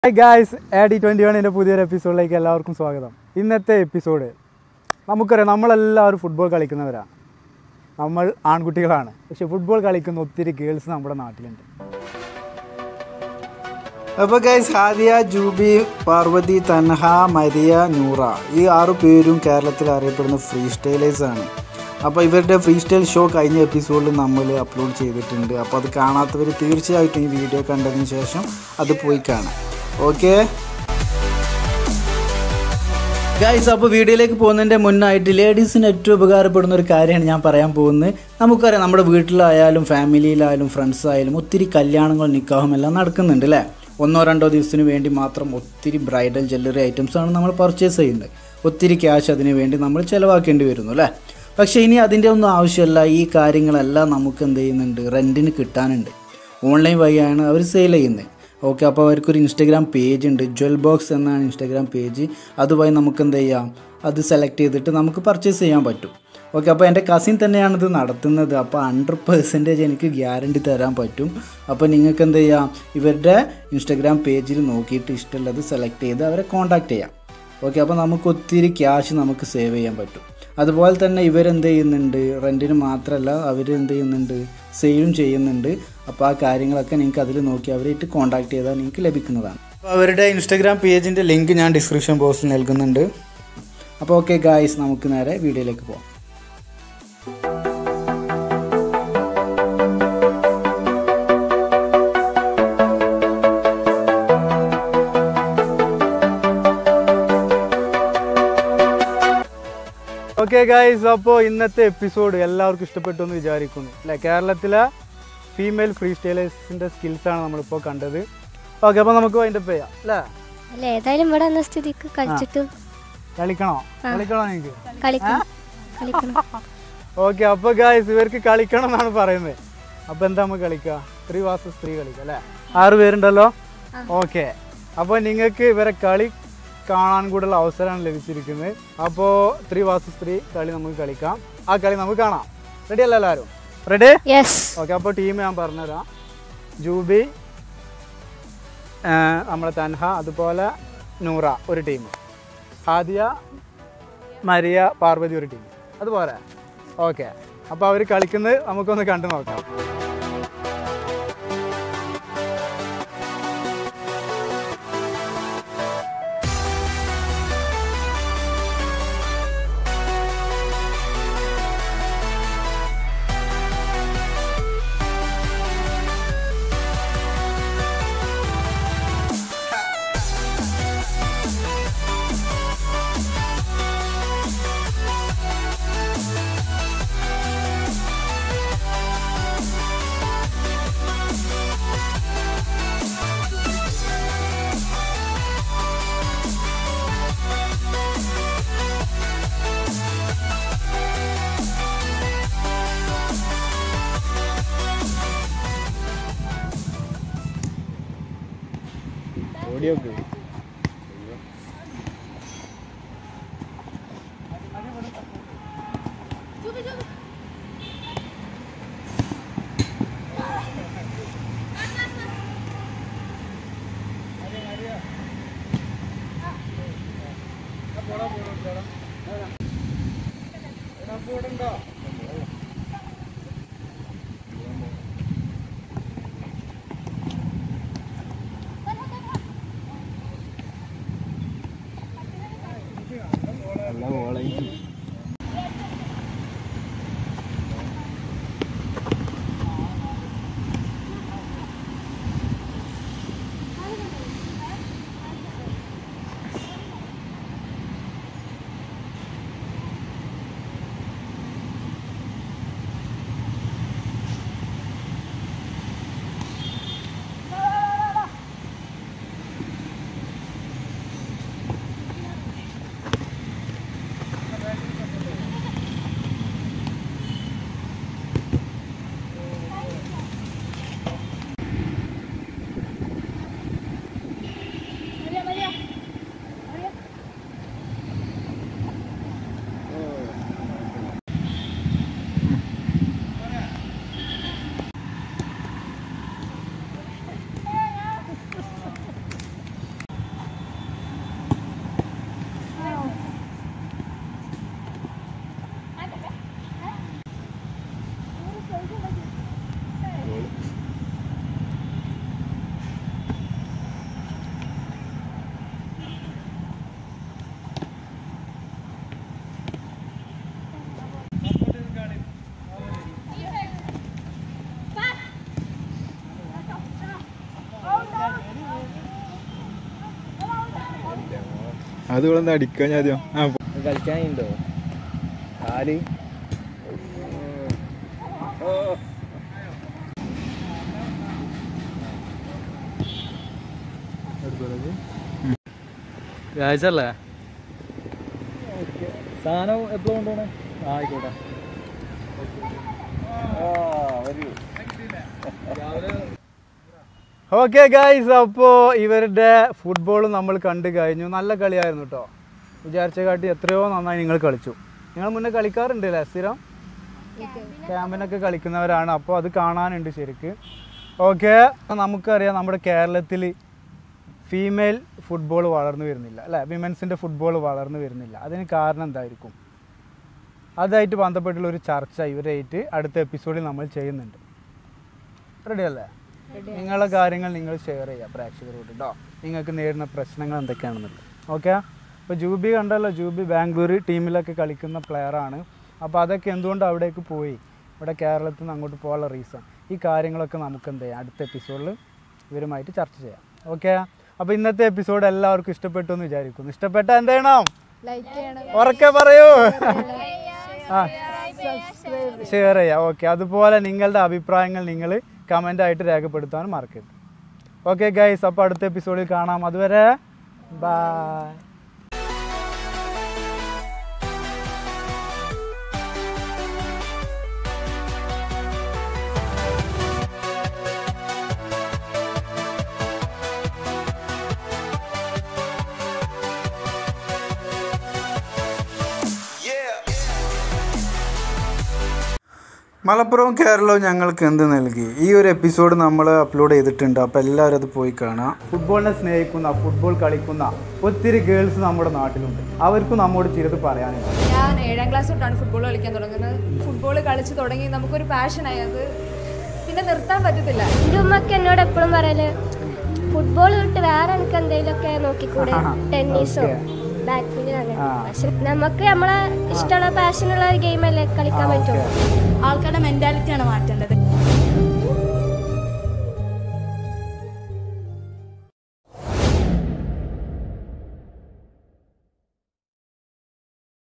hi guys A D twenty വണ്ണിൻ്റെ പുതിയൊരു എപ്പിസോഡിലേക്ക് എല്ലാവർക്കും സ്വാഗതം ഇന്നത്തെ എപ്പിസോഡ് നമുക്കറിയാം നമ്മളെല്ലാവരും ഫുട്ബോൾ കളിക്കുന്നവരാണ് നമ്മൾ ആൺകുട്ടികളാണ് പക്ഷെ ഫുട്ബോൾ കളിക്കുന്ന ഒത്തിരി ഗേൾസ് നമ്മുടെ നാട്ടിലുണ്ട് അപ്പോൾ ഗൈസ് ഹാദിയ ജൂബി പാർവതി തൻഹ മരിയ നൂറ ഈ ആറു പേരും കേരളത്തിൽ അറിയപ്പെടുന്ന ഫ്രീ സ്റ്റൈലേഴ്സ് ആണ് അപ്പോൾ ഇവരുടെ ഫ്രീ സ്റ്റൈൽ ഷോ കഴിഞ്ഞ എപ്പിസോഡിൽ നമ്മൾ അപ്ലോഡ് ചെയ്തിട്ടുണ്ട് അപ്പോൾ അത് കാണാത്തവർ തീർച്ചയായിട്ടും ഈ വീഡിയോ കണ്ടതിന് ശേഷം അത് പോയി കാണാം ഓക്കെ ഗൈസ് അപ്പോൾ വീഡിയോയിലേക്ക് പോകുന്നതിൻ്റെ മുന്നായിട്ട് ലേഡീസിന് ഏറ്റവും ഉപകാരപ്പെടുന്ന ഒരു കാര്യമാണ് ഞാൻ പറയാൻ പോകുന്നത് നമുക്കറിയാം നമ്മുടെ വീട്ടിലായാലും ഫാമിലിയിലായാലും ഫ്രണ്ട്സ് ആയാലും ഒത്തിരി കല്യാണങ്ങളും നിക്കാഹും എല്ലാം നടക്കുന്നുണ്ട് അല്ലേ ഒന്നോ രണ്ടോ ദിവസത്തിന് വേണ്ടി മാത്രം ഒത്തിരി ബ്രൈഡൽ ജ്വല്ലറി ഐറ്റംസ് ആണ് നമ്മൾ പർച്ചേസ് ചെയ്യുന്നത് ഒത്തിരി ക്യാഷ് അതിന് വേണ്ടി നമ്മൾ ചിലവാക്കേണ്ടി വരുന്നു അല്ലേ പക്ഷേ ഇനി അതിൻ്റെ ഒന്നും ആവശ്യമില്ല ഈ കാര്യങ്ങളെല്ലാം നമുക്ക് എന്ത് ചെയ്യുന്നുണ്ട് റെൻറ്റിന് കിട്ടാനുണ്ട് ഓൺലൈൻ വഴിയാണ് അവർ സെയിൽ ചെയ്യുന്നത് ഓക്കെ അപ്പോൾ അവർക്കൊരു ഇൻസ്റ്റാഗ്രാം പേജ് ഉണ്ട് ജ്വൽ ബോക്സ് എന്നാണ് ഇൻസ്റ്റാഗ്രാം പേജ് അതുവഴി നമുക്ക് എന്ത് ചെയ്യാം അത് സെലക്ട് ചെയ്തിട്ട് നമുക്ക് പർച്ചേസ് ചെയ്യാൻ പറ്റും ഓക്കെ അപ്പോൾ എൻ്റെ കസിൻ തന്നെയാണ് ഇത് നടത്തുന്നത് അപ്പോൾ ഹൺഡ്രഡ് പെർസെൻറ്റേജ് എനിക്ക് ഗ്യാരണ്ടി തരാൻ പറ്റും അപ്പോൾ നിങ്ങൾക്ക് എന്ത് ചെയ്യാം ഇവരുടെ ഇൻസ്റ്റാഗ്രാം പേജിൽ നോക്കിയിട്ട് ഇഷ്ടമുള്ളത് സെലക്ട് ചെയ്ത് അവരെ കോൺടാക്റ്റ് ചെയ്യാം ഓക്കെ അപ്പോൾ നമുക്ക് ഒത്തിരി ക്യാഷ് നമുക്ക് സേവ് ചെയ്യാൻ പറ്റും അതുപോലെ തന്നെ ഇവരെന്ത് ചെയ്യുന്നുണ്ട് റെൻറ്റിന് മാത്രമല്ല അവർ എന്ത് ചെയ്യുന്നുണ്ട് സെയിലും ചെയ്യുന്നുണ്ട് അപ്പോൾ ആ കാര്യങ്ങളൊക്കെ നിങ്ങൾക്ക് അതിൽ നോക്കി അവരായിട്ട് കോൺടാക്ട് ചെയ്താൽ നിങ്ങൾക്ക് ലഭിക്കുന്നതാണ് അപ്പോൾ അവരുടെ ഇൻസ്റ്റാഗ്രാം പേജിൻ്റെ ലിങ്ക് ഞാൻ ഡിസ്ക്രിപ്ഷൻ ബോക്സിൽ നൽകുന്നുണ്ട് അപ്പോൾ ഓക്കെ ഗായ്സ് നമുക്ക് നേരെ വീഡിയോയിലേക്ക് പോകാം ഓക്കെ ഗായ്സ് അപ്പോൾ ഇന്നത്തെ എപ്പിസോഡ് എല്ലാവർക്കും ഇഷ്ടപ്പെട്ടു എന്ന് വിചാരിക്കുന്നു അല്ലേ കേരളത്തിലെ ഫീമെയിൽ ഫ്രീ സ്റ്റൈലേഴ്സിൻ്റെ സ്കിൽസാണ് നമ്മളിപ്പോൾ കണ്ടത് ഓക്കെ അപ്പോൾ നമുക്ക് അതിൻ്റെ ചെയ്യാം അല്ലേ അല്ല ഏതായാലും ഇവിടെ വന്ന സ്ഥിതിക്ക് കളിച്ചിട്ട് കളിക്കണോ കളിക്കണോ നിങ്ങൾക്ക് കളിക്കണം കളിക്കണം ഓക്കെ അപ്പോൾ ഗായ്സ് ഇവർക്ക് കളിക്കണം എന്നാണ് പറയുന്നത് അപ്പോൾ എന്താ നമുക്ക് കളിക്കുക ത്രീ വാസസ് ത്രീ കളിക്കുക അല്ലേ ആറ് പേരുണ്ടല്ലോ ഓക്കെ അപ്പോൾ നിങ്ങൾക്ക് ഇവരെ കളി കാണാൻ കൂടുതൽ അവസരമാണ് ലഭിച്ചിരിക്കുന്നത് അപ്പോൾ ത്രീ വാസസ് ത്രീ കളി നമുക്ക് കളിക്കാം ആ കളി നമുക്ക് കാണാം റെഡി അല്ല എല്ലാവരും റെഡി യെസ് ഓക്കെ അപ്പോൾ ടീം ഞാൻ പറഞ്ഞുതരാം ജൂബി ആ, നമ്മുടെ തൻഹ അതുപോലെ നൂറ ഒരു ടീം ഹാദിയ മരിയ പാർവതി ഒരു ടീം അതുപോലെ ഓക്കെ അപ്പോൾ അവർ കളിക്കുന്നത് നമുക്കൊന്ന് കണ്ടു നോക്കാം ഓടിയോക്ക് അത് ഇവിടെ എന്താ അടിക്കാൻ ആദ്യം ആ കളിക്കാനുണ്ടോ കാല് വ്യാഴ്ചല്ലേ സാധനം എപ്പോഴും കൊണ്ടുപോകണേ ആയിക്കോട്ടെ ഓക്കെ ഗൈസ് അപ്പോൾ ഇവരുടെ ഫുട്ബോൾ നമ്മൾ കണ്ടു കഴിഞ്ഞു നല്ല കളിയായിരുന്നു കേട്ടോ വിചാരിച്ച കാട്ടി എത്രയോ നന്നായി നിങ്ങൾ കളിച്ചു നിങ്ങൾ മുന്നേ കളിക്കാറുണ്ട് അല്ലേ സ്ഥിരം ക്യാമ്പിനൊക്കെ കളിക്കുന്നവരാണ് അപ്പോൾ അത് കാണാനുണ്ട് ശരിക്ക് ഓക്കെ നമുക്കറിയാം നമ്മുടെ കേരളത്തിൽ ഫീമെയിൽ ഫുട്ബോൾ വളർന്നു വരുന്നില്ല അല്ലേ വിമൻസിൻ്റെ ഫുട്ബോൾ വളർന്നു വരുന്നില്ല അതിന് കാരണം എന്തായിരിക്കും അതായിട്ട് ബന്ധപ്പെട്ടുള്ള ഒരു ചർച്ച ഇവരായിട്ട് അടുത്ത എപ്പിസോഡിൽ നമ്മൾ ചെയ്യുന്നുണ്ട് റെഡി അല്ലേ നിങ്ങളുടെ കാര്യങ്ങൾ നിങ്ങൾ ഷെയർ ചെയ്യുക പ്രേക്ഷകരോട് കേട്ടോ നിങ്ങൾക്ക് നേരിടുന്ന പ്രശ്നങ്ങൾ എന്തൊക്കെയാണെന്നുള്ളത് ഓക്കെ അപ്പോൾ ജൂബി കണ്ടല്ലോ ജൂബി ബാംഗ്ലൂർ ടീമിലൊക്കെ കളിക്കുന്ന പ്ലെയറാണ് അപ്പോൾ അതൊക്കെ എന്തുകൊണ്ട് അവിടേക്ക് പോയി ഇവിടെ കേരളത്തിൽ നിന്ന് അങ്ങോട്ട് പോകാനുള്ള റീസൺ ഈ കാര്യങ്ങളൊക്കെ നമുക്ക് എന്ത് ചെയ്യാം അടുത്ത എപ്പിസോഡിൽ ഇവരുമായിട്ട് ചർച്ച ചെയ്യാം ഓക്കെ അപ്പോൾ ഇന്നത്തെ എപ്പിസോഡ് എല്ലാവർക്കും ഇഷ്ടപ്പെട്ടു എന്ന് വിചാരിക്കുന്നു ഇഷ്ടപ്പെട്ട എന്ത് ചെയ്യണം ഉറക്കെ പറയൂ ആ ഷെയർ ചെയ്യാം ഓക്കെ അതുപോലെ നിങ്ങളുടെ അഭിപ്രായങ്ങൾ നിങ്ങൾ കമൻ്റ് ആയിട്ട് രേഖപ്പെടുത്താനും മറക്കരുത് ഓക്കെ ഗൈസ് അപ്പോൾ അടുത്ത എപ്പിസോഡിൽ കാണാം അതുവരെ ബൈ മലപ്പുറവും കേരളവും ഞങ്ങൾക്ക് എന്ത് നൽകി ഈ ഒരു എപ്പിസോഡ് നമ്മൾ അപ്ലോഡ് ചെയ്തിട്ടുണ്ട് അപ്പോൾ എല്ലാവരും അത് പോയി കാണാം ഫുട്ബോളിനെ സ്നേഹിക്കുന്ന ഫുട്ബോൾ കളിക്കുന്ന ഒത്തിരി ഗേൾസ് നമ്മുടെ നാട്ടിലുണ്ട് അവർക്കും നമ്മോട് ചിലത് പറയാനുണ്ട് ഞാൻ ഏഴാം ക്ലാസ് തൊട്ടാണ് ഫുട്ബോൾ കളിക്കാൻ തുടങ്ങുന്നത് ഫുട്ബോൾ കളിച്ച് തുടങ്ങി നമുക്കൊരു പാഷനായി അത് പിന്നെ നിർത്താൻ പറ്റത്തില്ല എൻ്റെ ഉമ്മക്ക് എന്നോട് എപ്പോഴും പറയല് ഫുട്ബോൾ വിട്ട് വേറെ എനിക്ക് എന്തെങ്കിലുമൊക്കെ നോക്കിക്കൂടെ ടെന്നീസോ ബാഡ്മിൻ്റൺ അങ്ങനെ പക്ഷെ നമുക്ക് നമ്മളെ ഇഷ്ടമുള്ള പാഷനുള്ള ഒരു ഗെയിമല്ലേ കളിക്കാൻ പറ്റുള്ളൂ ആൾക്കാരുടെ മെന്റാലിറ്റിയാണ് മാറ്റേണ്ടത്